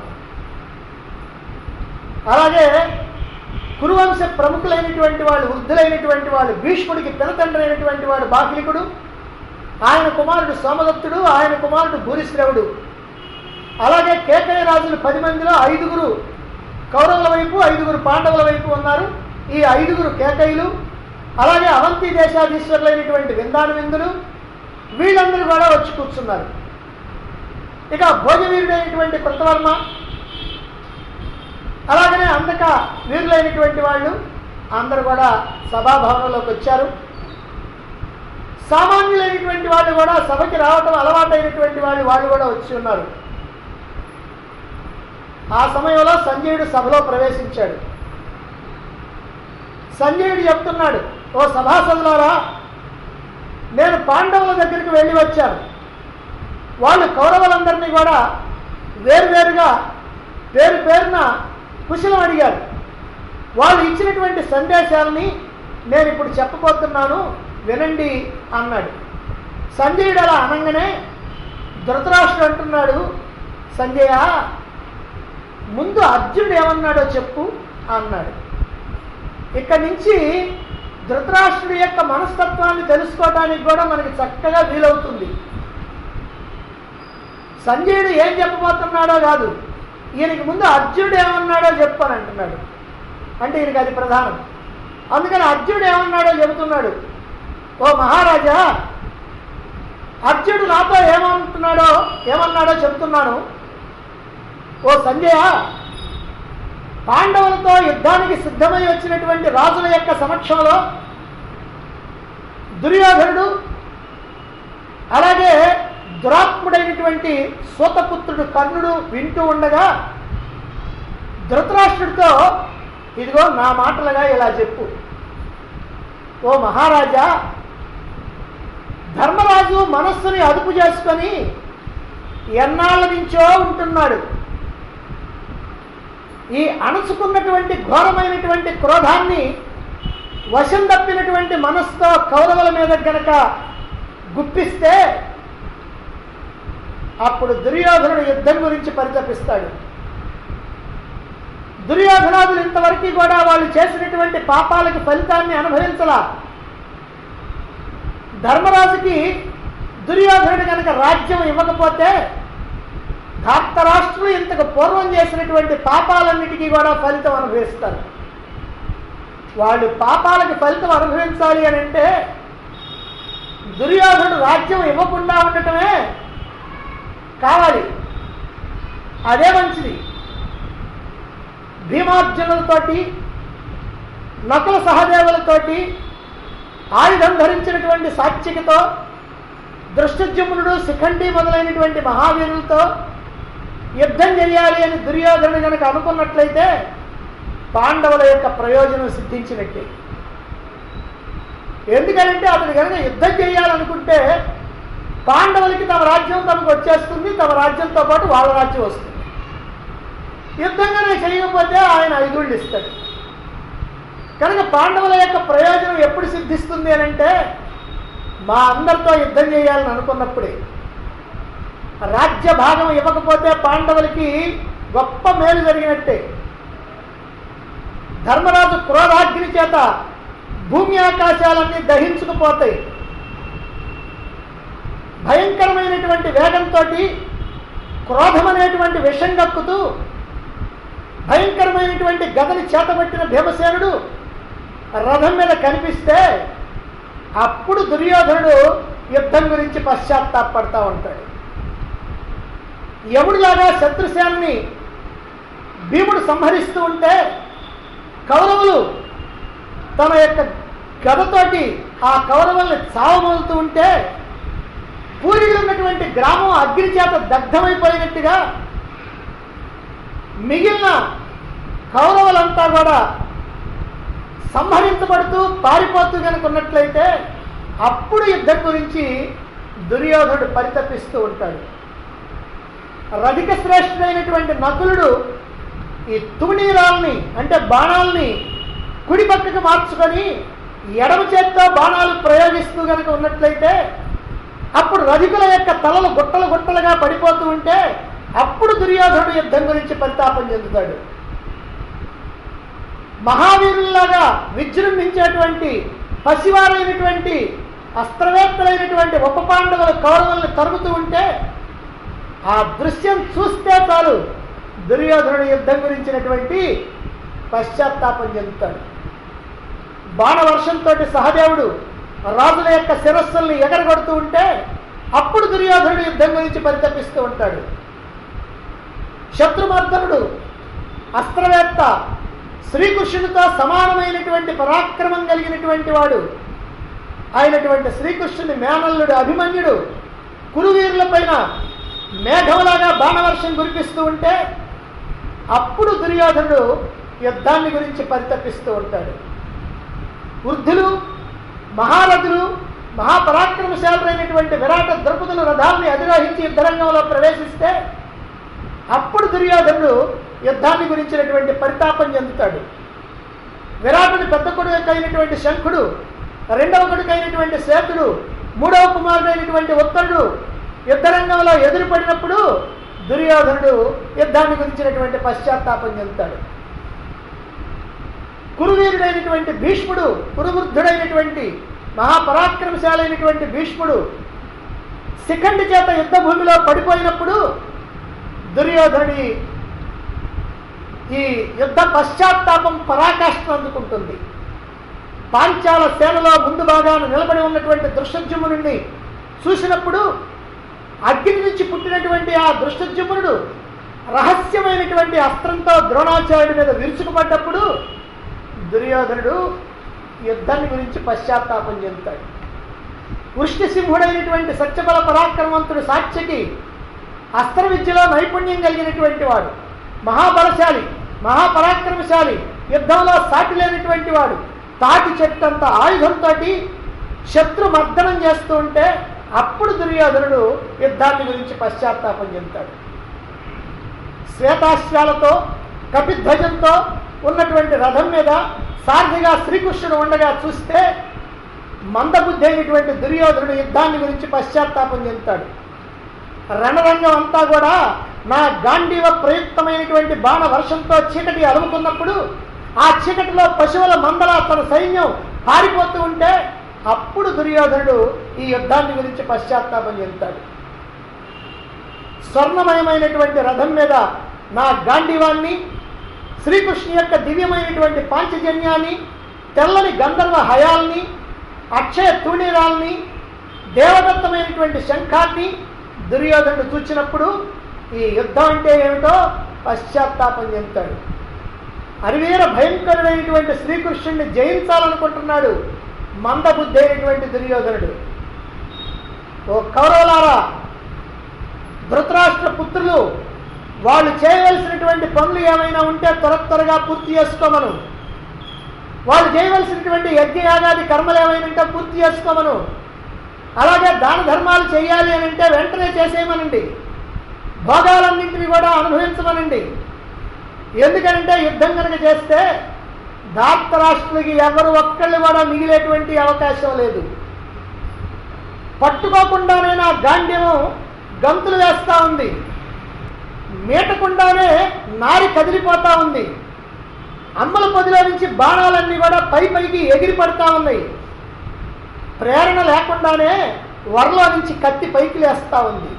అలాగే కురువంశ ప్రముఖులైనటువంటి వాళ్ళు వృద్ధులైనటువంటి వాళ్ళు భీష్ముడికి పినతండ్రి అయినటువంటి వాడు బాహ్లికుడు ఆయన కుమారుడు సోమదత్తుడు ఆయన కుమారుడు భూరిశ్రవుడు అలాగే కేకయ రాజులు పది మందిలో ఐదుగురు కౌరవుల వైపు ఐదుగురు పాండవుల వైపు ఉన్నారు ఈ ఐదుగురు కేకయులు అలాగే అవంతి దేశాధీశ్వరులైనటువంటి విందాను విందులు వీళ్ళందరూ కూడా వచ్చి కూర్చున్నారు ఇక భోజవీరుడైనటువంటి కృతవర్మ అలాగనే అందక వీరులైనటువంటి వాళ్ళు అందరూ కూడా సభాభవనంలోకి వచ్చారు సామాన్యులైనటువంటి వాళ్ళు కూడా సభకి రావటం అలవాటైనటువంటి వాళ్ళు వాళ్ళు కూడా వచ్చి ఉన్నారు ఆ సమయంలో సంజయుడు సభలో ప్రవేశించాడు సంజయుడు చెప్తున్నాడు ఓ సభాసదులారా నేను పాండవుల దగ్గరికి వెళ్ళి వచ్చాను వాళ్ళు కౌరవులందరినీ కూడా వేరువేరుగా పేరు పేరున కుశలం అడిగారు వాళ్ళు ఇచ్చినటువంటి సందేశాలని నేను ఇప్పుడు చెప్పబోతున్నాను వినండి అన్నాడు సంజయుడు అలా అనగానే ధృతరాష్ట్రుడు అంటున్నాడు సంజయ ముందు అర్జునుడు ఏమన్నాడో చెప్పు అన్నాడు ఇక్కడి నుంచి ధృతరాష్ట్రుడి యొక్క మనస్తత్వాన్ని తెలుసుకోవడానికి కూడా మనకి చక్కగా వీలవుతుంది సంజయుడు ఏం చెప్పబోతున్నాడో కాదు ఈయనకి ముందు అర్జునుడు ఏమన్నాడో చెప్పని అంటున్నాడు అంటే ఈయనకి అది ప్రధానం అందుకని అర్జునుడు ఏమన్నాడో చెబుతున్నాడు ఓ మహారాజా అర్జునుడు నాతో ఏమంటున్నాడో ఏమన్నాడో చెబుతున్నాను ఓ సంజయ పాండవులతో యుద్ధానికి సిద్ధమై వచ్చినటువంటి రాజుల యొక్క సమక్షంలో దుర్యోధనుడు అలాగే దురాత్ముడైనటువంటి సూతపుత్రుడు కర్ణుడు వింటూ ఉండగా ధృతరాష్ట్రుడితో ఇదిగో నా మాటలుగా ఇలా చెప్పు ఓ మహారాజా ధర్మరాజు మనస్సుని అదుపు చేసుకొని ఎన్నాళ్ళ నుంచో ఉంటున్నాడు ఈ అణచుకున్నటువంటి ఘోరమైనటువంటి క్రోధాన్ని వశం తప్పినటువంటి మనస్సుతో కౌరవుల మీద గనక గుప్పిస్తే అప్పుడు దుర్యోధనుడు యుద్ధం గురించి పరితపిస్తాడు దుర్యోధనాదులు ఇంతవరకు కూడా వాళ్ళు చేసినటువంటి పాపాలకి ఫలితాన్ని అనుభవించలా ధర్మరాజుకి దుర్యోధనుడు కనుక రాజ్యం ఇవ్వకపోతే ధార్తరాష్ట్రులు ఇంతకు పూర్వం చేసినటువంటి పాపాలన్నిటికీ కూడా ఫలితం అనుభవిస్తారు వాళ్ళు పాపాలకి ఫలితం అనుభవించాలి అని అంటే దుర్యోధనుడు రాజ్యం ఇవ్వకుండా ఉండటమే కావాలి అదే మంచిది భీమార్జునులతోటి నకుల సహదేవులతోటి ఆయుధం ధరించినటువంటి సాత్వికతో దృష్టజమునుడు శిఖండి మొదలైనటువంటి మహావీరులతో యుద్ధం చేయాలి అని దుర్యోధనుడు కనుక అనుకున్నట్లయితే పాండవుల యొక్క ప్రయోజనం సిద్ధించినట్టే ఎందుకంటే అతడు కనుక యుద్ధం చేయాలనుకుంటే పాండవులకి తమ రాజ్యం తమకు వచ్చేస్తుంది తమ రాజ్యంతో పాటు వాళ్ళ రాజ్యం వస్తుంది యుద్ధంగానే చేయకపోతే ఆయన ఐదుళ్ళు ఇస్తాడు కనుక పాండవుల యొక్క ప్రయోజనం ఎప్పుడు సిద్ధిస్తుంది అని అంటే మా అందరితో యుద్ధం చేయాలని అనుకున్నప్పుడే రాజ్య భాగం ఇవ్వకపోతే పాండవులకి గొప్ప మేలు జరిగినట్టే ధర్మరాజు క్రోధాగ్ని చేత భూమి ఆకాశాలన్నీ దహించుకుపోతాయి భయంకరమైనటువంటి వేగంతో క్రోధం అనేటువంటి విషం కక్కుతూ భయంకరమైనటువంటి గదని చేతబట్టిన భీమసేనుడు రథం మీద కనిపిస్తే అప్పుడు దుర్యోధనుడు యుద్ధం గురించి పశ్చాత్తాపడతా ఉంటాడు యముడిలాగా శత్రుసేనని భీముడు సంహరిస్తూ ఉంటే కౌరవులు తన యొక్క గదతోటి ఆ కౌరవుల్ని చావమోలుతూ ఉంటే పూరిలో ఉన్నటువంటి గ్రామం అగ్ని చేత దగ్ధమైపోయినట్టుగా మిగిలిన కౌరవులంతా కూడా సంహరించబడుతూ పారిపోతూ కనుక ఉన్నట్లయితే అప్పుడు యుద్ధం గురించి దుర్యోధనుడు పరితపిస్తూ ఉంటాడు రధిక శ్రేష్ఠుడైనటువంటి నకులుడు ఈ తుణీరాల్ని అంటే బాణాలని కుడి పక్కకు మార్చుకొని ఎడమ చేత్తో బాణాలు ప్రయోగిస్తూ కనుక ఉన్నట్లయితే అప్పుడు రధికుల యొక్క తలలు గుట్టలు గుట్టలుగా పడిపోతూ ఉంటే అప్పుడు దుర్యోధనుడు యుద్ధం గురించి పరితాపం చెందుతాడు మహావీరుల్లాగా విజృంభించేటువంటి పసివారైనటువంటి అస్త్రవేత్తలైనటువంటి ఉప పాండవుల కౌరవుల్ని తరుముతూ ఉంటే ఆ దృశ్యం చూస్తే చాలు దుర్యోధనుడు యుద్ధం గురించినటువంటి పశ్చాత్తాపం చెందుతాడు బాణవర్షంతో సహదేవుడు రాజుల యొక్క శిరస్సుల్ని ఎగరగొడుతూ ఉంటే అప్పుడు దుర్యోధనుడు యుద్ధం గురించి పరితపిస్తూ ఉంటాడు శత్రుమర్దనుడు అస్త్రవేత్త శ్రీకృష్ణుడితో సమానమైనటువంటి పరాక్రమం కలిగినటువంటి వాడు అయినటువంటి శ్రీకృష్ణుని మేనల్లుడు అభిమన్యుడు కురువీరుల పైన మేఘంలాగా బాణవర్షం కురిపిస్తూ ఉంటే అప్పుడు దుర్యోధనుడు యుద్ధాన్ని గురించి పరితపిస్తూ ఉంటాడు వృద్ధులు మహారథులు మహాపరాక్రమశాలురైనటువంటి విరాట ద్రౌపదులు రథాల్ని అధిరోహించి యుద్ధరంగంలో ప్రవేశిస్తే అప్పుడు దుర్యోధనుడు యుద్ధాన్ని గురించినటువంటి పరితాపం చెందుతాడు విరాటుని పెద్ద కొడుకు అయినటువంటి శంఖుడు రెండవ కొడుకు అయినటువంటి సేతుడు మూడవ కుమారుడైనటువంటి ఉత్తరుడు యుద్ధరంగంలో ఎదురుపడినప్పుడు దుర్యోధనుడు యుద్ధాన్ని గురించినటువంటి పశ్చాత్తాపం చెందుతాడు కురువీరుడైనటువంటి భీష్ముడు కురువృద్ధుడైనటువంటి మహాపరాక్రమశాలైనటువంటి భీష్ముడు శిఖండి చేత యుద్ధ భూమిలో పడిపోయినప్పుడు దుర్యోధనుడి ఈ యుద్ధ పశ్చాత్తాపం పరాకాష్ఠను అందుకుంటుంది పాంచాల సేనలో ముందు భాగాన నిలబడి ఉన్నటువంటి దృష్టజుమ్మునుడిని చూసినప్పుడు అగ్ని నుంచి పుట్టినటువంటి ఆ దృష్టజుమ్మునుడు రహస్యమైనటువంటి అస్త్రంతో ద్రోణాచార్యుడి మీద విరుచుకుపడ్డప్పుడు దుర్యోధనుడు యుద్ధాన్ని గురించి పశ్చాత్తాపం చెందుతాడు వృష్ణసింహుడైనటువంటి సత్యబల పరాక్రమవంతుడు సాక్షికి అస్త్ర విద్యలో నైపుణ్యం కలిగినటువంటి వాడు మహాబలశాలి మహాపరాక్రమశాలి యుద్ధంలో సాటి లేనటువంటి వాడు తాటి చెట్టంత ఆయుధంతో శత్రు మర్దనం చేస్తూ ఉంటే అప్పుడు దుర్యోధనుడు యుద్ధాన్ని గురించి పశ్చాత్తాపం చెందుతాడు శ్వేతాశ్వాలతో కపిధ్వజంతో ఉన్నటువంటి రథం మీద సారథిగా శ్రీకృష్ణుడు ఉండగా చూస్తే మందబుద్ధి అయినటువంటి దుర్యోధనుడు యుద్ధాన్ని గురించి పశ్చాత్తాపం చెందుతాడు రణరంగం అంతా కూడా నా గాంధీవ ప్రయుక్తమైనటువంటి బాణ వర్షంతో చీకటి అలుముకున్నప్పుడు ఆ చీకటిలో పశువుల మందల తన సైన్యం పారిపోతూ ఉంటే అప్పుడు దుర్యోధనుడు ఈ యుద్ధాన్ని గురించి పశ్చాత్తాపం చెందుతాడు స్వర్ణమయమైనటువంటి రథం మీద నా గాంధీవాన్ని శ్రీకృష్ణ యొక్క దివ్యమైనటువంటి పాంచజన్యాన్ని తెల్లని గంధర్వ హయాల్ని అక్షయ తూణీరాల్ని దేవదత్తమైనటువంటి శంఖాన్ని దుర్యోధనుడు చూచినప్పుడు ఈ యుద్ధం అంటే ఏమిటో పశ్చాత్తాపం చెందుతాడు అరివీర భయంకరుడైనటువంటి శ్రీకృష్ణుడిని జయించాలనుకుంటున్నాడు మందబుద్ధి అయినటువంటి దుర్యోధనుడు ఓ కౌరవులారా ధృతరాష్ట్ర పుత్రులు వాళ్ళు చేయవలసినటువంటి పనులు ఏమైనా ఉంటే త్వర త్వరగా పూర్తి చేసుకోమను వాళ్ళు చేయవలసినటువంటి యజ్ఞయాగాది కర్మలు ఏమైనా ఉంటే పూర్తి చేసుకోమను అలాగే దాన ధర్మాలు చేయాలి అని అంటే వెంటనే చేసేయమనండి భోగాలన్నింటినీ కూడా అనుభవించమనండి ఎందుకంటే యుద్ధం కనుక చేస్తే ధార్తరాష్ట్రులకి ఎవరు ఒక్కళ్ళు కూడా మిగిలేటువంటి అవకాశం లేదు పట్టుకోకుండానే నా గాండ్యము గంతులు వేస్తా ఉంది మీటకుండానే నారి కదిలిపోతా ఉంది అమ్మల పొదిలో నుంచి బాణాలన్నీ కూడా పై పైకి ఎగిరి పడతా ఉన్నాయి ప్రేరణ లేకుండానే వరలో నుంచి కత్తి పైకి లేస్తా ఉంది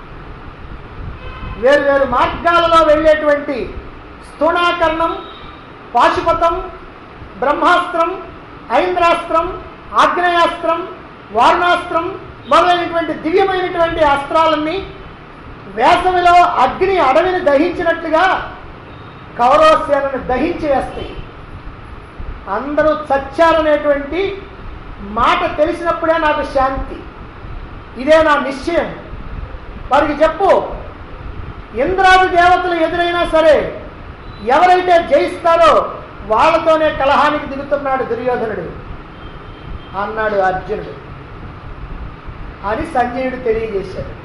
వేరు వేరు మార్గాలలో వెళ్ళేటువంటి స్థూణాకరణం పాశుపతం బ్రహ్మాస్త్రం ఐంద్రాస్త్రం ఆగ్నేయాస్త్రం వారుణాస్త్రం మొదలైనటువంటి దివ్యమైనటువంటి అస్త్రాలన్నీ వేసవిలో అగ్ని అడవిని దహించినట్లుగా కౌరవసేనని దహించి వేస్తాయి అందరూ చచ్చారనేటువంటి మాట తెలిసినప్పుడే నాకు శాంతి ఇదే నా నిశ్చయం వారికి చెప్పు ఇంద్రాది దేవతలు ఎదురైనా సరే ఎవరైతే జయిస్తారో వాళ్ళతోనే కలహానికి దిగుతున్నాడు దుర్యోధనుడు అన్నాడు అర్జునుడు అని సంజయుడు తెలియజేశాడు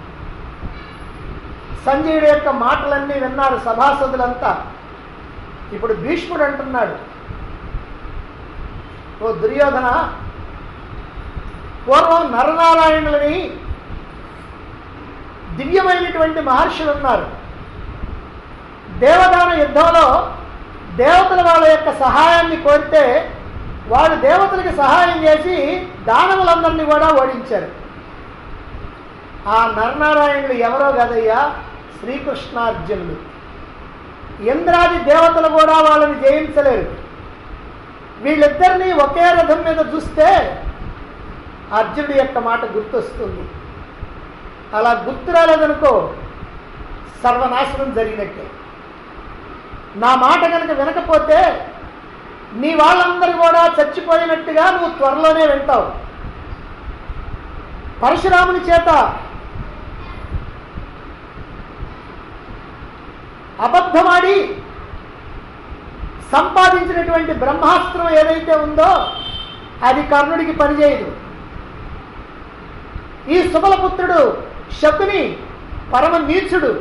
సంజయుడు యొక్క మాటలన్నీ విన్నారు సభాసదులంతా ఇప్పుడు భీష్ముడు అంటున్నాడు ఓ దుర్యోధన పూర్వం నరనారాయణులని దివ్యమైనటువంటి మహర్షులు ఉన్నారు దేవదాన యుద్ధంలో దేవతల వాళ్ళ యొక్క సహాయాన్ని కోరితే వాళ్ళు దేవతలకు సహాయం చేసి దానవులందరినీ కూడా ఓడించారు ఆ నరనారాయణుడు ఎవరో కదయ్యా శ్రీకృష్ణార్జునుడు ఇంద్రాది దేవతలు కూడా వాళ్ళని జయించలేరు వీళ్ళిద్దరినీ ఒకే రథం మీద చూస్తే అర్జునుడి యొక్క మాట గుర్తొస్తుంది అలా గుర్తు రాలేదనుకో సర్వనాశనం జరిగినట్టే నా మాట కనుక వినకపోతే నీ వాళ్ళందరూ కూడా చచ్చిపోయినట్టుగా నువ్వు త్వరలోనే వింటావు పరశురాముని చేత అబద్ధమాడి సంపాదించినటువంటి బ్రహ్మాస్త్రం ఏదైతే ఉందో అది కర్ణుడికి పనిచేయదు ఈ సుబలపుత్రుడు శకుని పరమ నీచుడు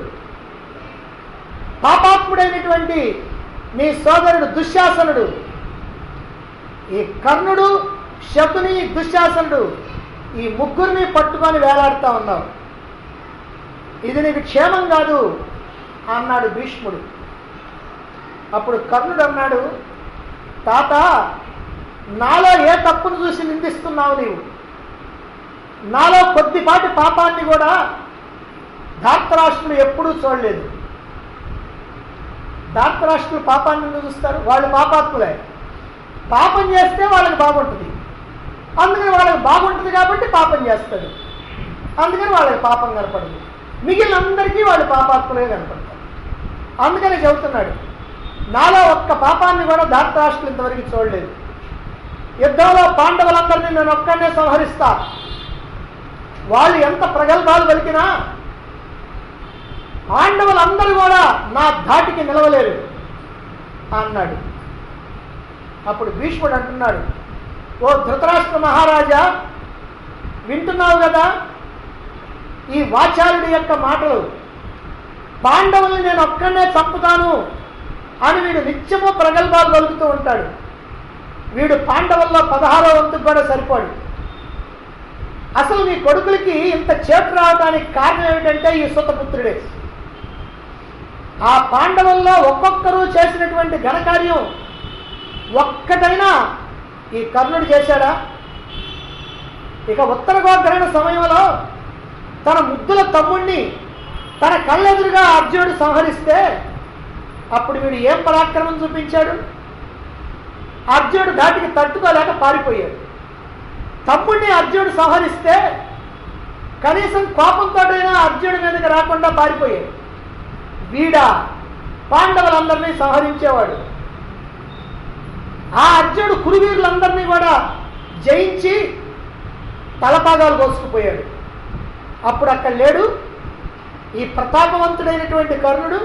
పాపాత్ముడైనటువంటి నీ సోదరుడు దుశ్శాసనుడు ఈ కర్ణుడు శకుని దుశ్శాసనుడు ఈ ముగ్గురిని పట్టుకొని వేలాడుతా ఉన్నావు ఇది నీకు క్షేమం కాదు అన్నాడు భీష్ముడు అప్పుడు కర్ణుడు అన్నాడు తాత నాలో ఏ తప్పును చూసి నిందిస్తున్నావు నీవు నాలో కొద్దిపాటి పాపాన్ని కూడా ధార్తరాష్ట్రులు ఎప్పుడూ చూడలేదు ధార్తరాష్ట్రులు పాపాన్ని ఎందుకు చూస్తారు వాళ్ళు పాపాత్ములే పాపం చేస్తే వాళ్ళకి బాగుంటుంది అందుకని వాళ్ళకి బాగుంటుంది కాబట్టి పాపం చేస్తాడు అందుకని వాళ్ళకి పాపం కనపడదు మిగిలిన అందరికీ వాళ్ళు పాపాత్ములే కనపడతారు అందుకని చెబుతున్నాడు నాలో ఒక్క పాపాన్ని కూడా ధార్తరాష్ట్రులు ఇంతవరకు చూడలేదు యుద్ధంలో పాండవులందరినీ నేను ఒక్కనే సంహరిస్తా వాళ్ళు ఎంత ప్రగల్భాలు పలికినా పాండవులందరూ కూడా నా ధాటికి నిలవలేరు అన్నాడు అప్పుడు భీష్ముడు అంటున్నాడు ఓ ధృతరాష్ట్ర మహారాజా వింటున్నావు కదా ఈ వాచారుడి యొక్క మాటలు పాండవుల్ని నేను ఒక్కనే చంపుతాను అని వీడు నిత్యము ప్రగల్భాలు పలుకుతూ ఉంటాడు వీడు పాండవుల్లో పదహారో వంతుకు కూడా సరిపోడు అసలు నీ కొడుకులకి ఇంత చేటు రావడానికి కారణం ఏమిటంటే ఈ సుతపుత్రుడే ఆ పాండవుల్లో ఒక్కొక్కరు చేసినటువంటి ఘనకార్యం ఒక్కటైనా ఈ కర్ణుడు చేశాడా ఇక ఉత్తర గోగ్రహణ సమయంలో తన ముద్దుల తమ్ముణ్ణి తన కళ్ళెదురుగా అర్జునుడు సంహరిస్తే అప్పుడు వీడు ఏం పరాక్రమం చూపించాడు అర్జునుడు ధాటికి తట్టుకోలేక పారిపోయాడు తమ్ముడిని అర్జునుడు సంహరిస్తే కనీసం కోపంతోటైనా అర్జునుడి మీదకి రాకుండా పారిపోయాడు వీడా పాండవులందరినీ సంహరించేవాడు ఆ అర్జునుడు కురువీరులందరినీ కూడా జయించి తలపాగాలు కోసుకుపోయాడు అప్పుడు అక్కడ లేడు ఈ ప్రతాపవంతుడైనటువంటి కర్ణుడు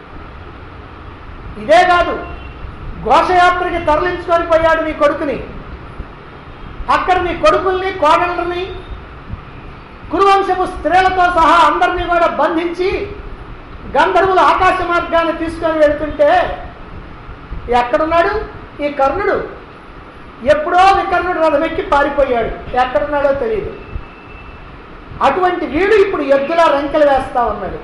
ఇదే కాదు ఘోషయాత్రకి తరలించుకొని పోయాడు నీ కొడుకుని అక్కడ నీ కొడుకుల్ని కోడళ్ళని కురువంశపు స్త్రీలతో సహా అందరినీ కూడా బంధించి గంధర్వులు ఆకాశ మార్గాన్ని తీసుకొని వెళ్తుంటే ఎక్కడున్నాడు ఈ కర్ణుడు ఎప్పుడో వికర్ణుడు రథమెక్కి పారిపోయాడు ఎక్కడున్నాడో తెలియదు అటువంటి వీడు ఇప్పుడు ఎద్దులా రంకెలు వేస్తా ఉన్నాడు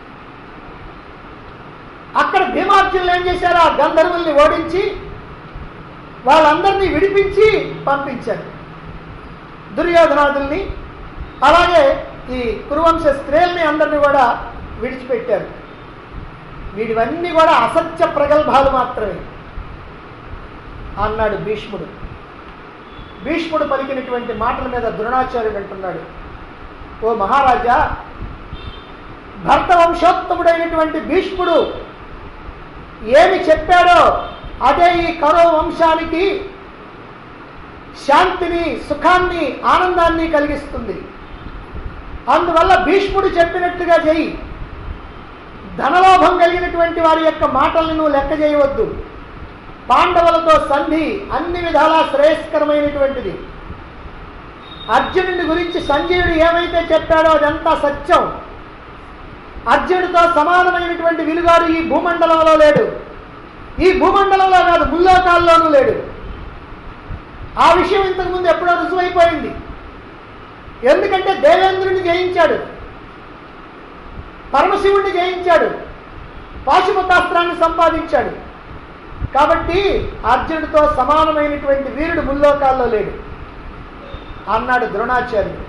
అక్కడ భీమార్జునులు ఏం చేశారు ఆ గంధర్వుల్ని ఓడించి వాళ్ళందరినీ విడిపించి పంపించారు దుర్యోధనాదుల్ని అలాగే ఈ కురువంశ స్త్రీల్ని అందరినీ కూడా విడిచిపెట్టారు వీడివన్నీ కూడా అసత్య ప్రగల్భాలు మాత్రమే అన్నాడు భీష్ముడు భీష్ముడు పలికినటువంటి మాటల మీద ద్రోణాచార్యుడు అంటున్నాడు ఓ మహారాజా భర్త వంశోత్తముడైనటువంటి భీష్ముడు ఏమి చెప్పాడో అదే ఈ కరో వంశానికి శాంతిని సుఖాన్ని ఆనందాన్ని కలిగిస్తుంది అందువల్ల భీష్ముడు చెప్పినట్టుగా చెయ్యి ధనలోభం కలిగినటువంటి వారి యొక్క మాటలను నువ్వు లెక్క చేయవద్దు పాండవులతో సంధి అన్ని విధాలా శ్రేయస్కరమైనటువంటిది అర్జునుడి గురించి సంజయుడు ఏమైతే చెప్పాడో అదంతా సత్యం అర్జునుడితో సమానమైనటువంటి విలుగాడు ఈ భూమండలంలో లేడు ఈ భూమండలంలో కాదు ముల్లోకాల్లోనూ లేడు ఆ విషయం ఇంతకుముందు ఎప్పుడో రుజువైపోయింది ఎందుకంటే దేవేంద్రుడిని జయించాడు పరమశివుణ్ణి జయించాడు పాశుపతాస్త్రాన్ని సంపాదించాడు కాబట్టి అర్జునుడితో సమానమైనటువంటి వీరుడు ముల్లోకాల్లో లేడు అన్నాడు ద్రోణాచార్యుడు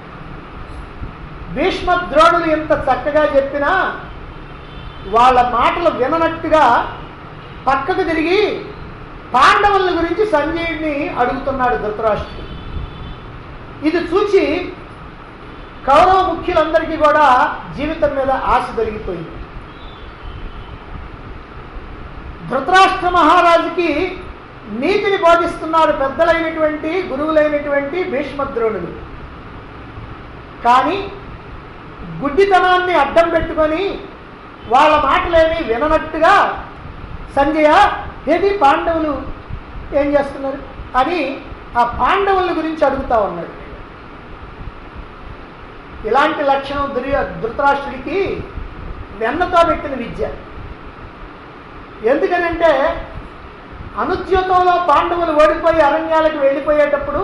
భీష్మ ద్రోణులు ఎంత చక్కగా చెప్పినా వాళ్ళ మాటలు విననట్టుగా పక్కకు తిరిగి పాండవుల గురించి సంజయుడిని అడుగుతున్నాడు ధృతరాష్ట్రుడు ఇది చూచి కౌరవ ముఖ్యులందరికీ కూడా జీవితం మీద ఆశ జరిగిపోయింది ధృతరాష్ట్ర మహారాజుకి నీతిని బోధిస్తున్నారు పెద్దలైనటువంటి గురువులైనటువంటి భీష్మద్రోణులు కానీ గుడ్డితనాన్ని అడ్డం పెట్టుకొని వాళ్ళ మాటలేమి విననట్టుగా సంజయ ఏది పాండవులు ఏం చేస్తున్నారు అని ఆ పాండవుల గురించి అడుగుతా ఉన్నాడు ఇలాంటి లక్షణం దుర్య ధృతరాష్ట్రుడికి వెన్నతో పెట్టిన విద్య ఎందుకనంటే అనుద్యోతంలో పాండవులు ఓడిపోయి అరణ్యాలకు వెళ్ళిపోయేటప్పుడు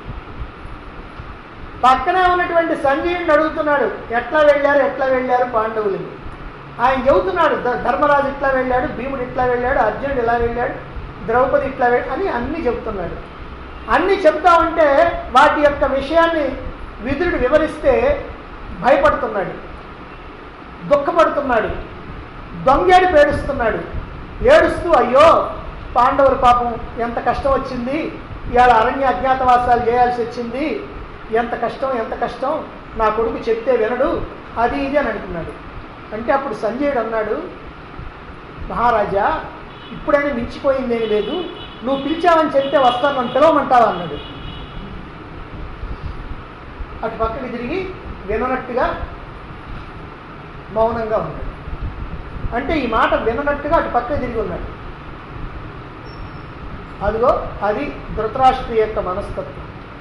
పక్కనే ఉన్నటువంటి సంజయుడిని అడుగుతున్నాడు ఎట్లా వెళ్ళారు ఎట్లా వెళ్ళారు పాండవులు ఆయన చెబుతున్నాడు ధ- ధర్మరాజు ఇట్లా వెళ్ళాడు భీముడు ఇట్లా వెళ్ళాడు అర్జునుడు ఇలా వెళ్ళాడు ద్రౌపది ఇట్లా వెళ్ళాడు అని అన్ని చెబుతున్నాడు అన్ని చెప్తా ఉంటే వాటి యొక్క విషయాన్ని విదురుడు వివరిస్తే భయపడుతున్నాడు దుఃఖపడుతున్నాడు దొంగేడు పేడుస్తున్నాడు ఏడుస్తూ అయ్యో పాండవుల పాపం ఎంత కష్టం వచ్చింది ఇవాళ అరణ్య అజ్ఞాతవాసాలు చేయాల్సి వచ్చింది ఎంత కష్టం ఎంత కష్టం నా కొడుకు చెప్తే వినడు అది ఇది అని అంటున్నాడు అంటే అప్పుడు సంజయుడు అన్నాడు మహారాజా ఇప్పుడైనా మించిపోయిందేమీ లేదు నువ్వు పిలిచావని చెప్తే వస్తాను నన్ను పిలవమంటావా అన్నాడు అటు పక్కకి తిరిగి విననట్టుగా మౌనంగా ఉన్నాడు అంటే ఈ మాట విననట్టుగా అటు పక్కకి తిరిగి ఉన్నాడు అదిగో అది ధృతరాష్ట్రుడి యొక్క మనస్తత్వం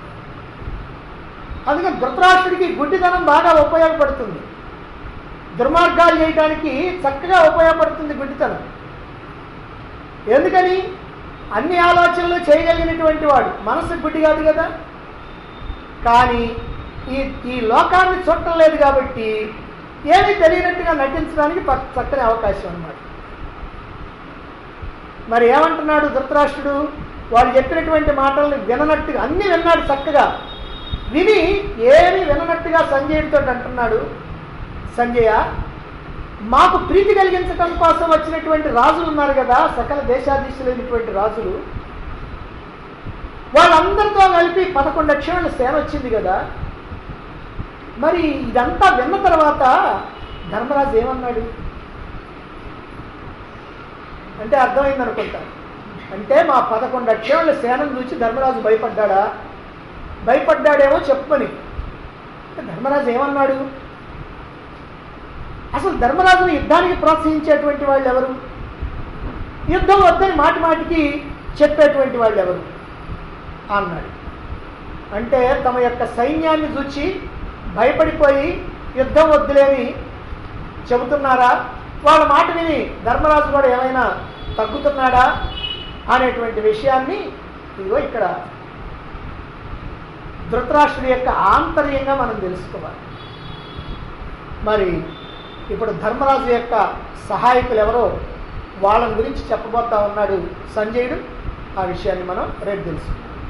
అందుకని ధృతరాష్ట్రుడికి గుడ్డితనం బాగా ఉపయోగపడుతుంది దుర్మార్గాలు చేయడానికి చక్కగా ఉపయోగపడుతుంది గుడ్డితనం ఎందుకని అన్ని ఆలోచనలు చేయగలిగినటువంటి వాడు మనసు గుడ్డి కాదు కదా కానీ ఈ ఈ లోకాన్ని చూడటం లేదు కాబట్టి ఏమీ తెలియనట్టుగా నటించడానికి ప- చక్కని అవకాశం అన్నమాట మరి ఏమంటున్నాడు ధృతరాష్ట్రుడు వాళ్ళు చెప్పినటువంటి మాటల్ని విననట్టుగా అన్ని విన్నాడు చక్కగా విని ఏమి విననట్టుగా సంజయుడితో అంటున్నాడు సంజయ మాకు ప్రీతి కలిగించటం కోసం వచ్చినటువంటి రాజులు ఉన్నారు కదా సకల దేశాధీశులైనటువంటి రాజులు వాళ్ళందరితో కలిపి పదకొండు అక్షరాల సేన వచ్చింది కదా మరి ఇదంతా విన్న తర్వాత ధర్మరాజు ఏమన్నాడు అంటే అర్థమైంది అనుకుంటా అంటే మా పదకొండు అక్షరాల సేనను చూసి ధర్మరాజు భయపడ్డాడా భయపడ్డాడేమో చెప్పని అంటే ధర్మరాజు ఏమన్నాడు అసలు ధర్మరాజుని యుద్ధానికి ప్రోత్సహించేటువంటి వాళ్ళు ఎవరు యుద్ధం వద్దని మాటి మాటికి చెప్పేటువంటి వాళ్ళు ఎవరు అన్నాడు అంటే తమ యొక్క సైన్యాన్ని చూచి భయపడిపోయి యుద్ధం వద్దులేని చెబుతున్నారా వాళ్ళ మాట విని ధర్మరాజు కూడా ఏమైనా తగ్గుతున్నాడా అనేటువంటి విషయాన్ని ఇదిగో ఇక్కడ ధృతరాష్ట్రుడి యొక్క ఆంతర్యంగా మనం తెలుసుకోవాలి మరి ఇప్పుడు ధర్మరాజు యొక్క సహాయకులు ఎవరో వాళ్ళని గురించి చెప్పబోతా ఉన్నాడు సంజయుడు ఆ విషయాన్ని మనం రేపు తెలుసుకుందాం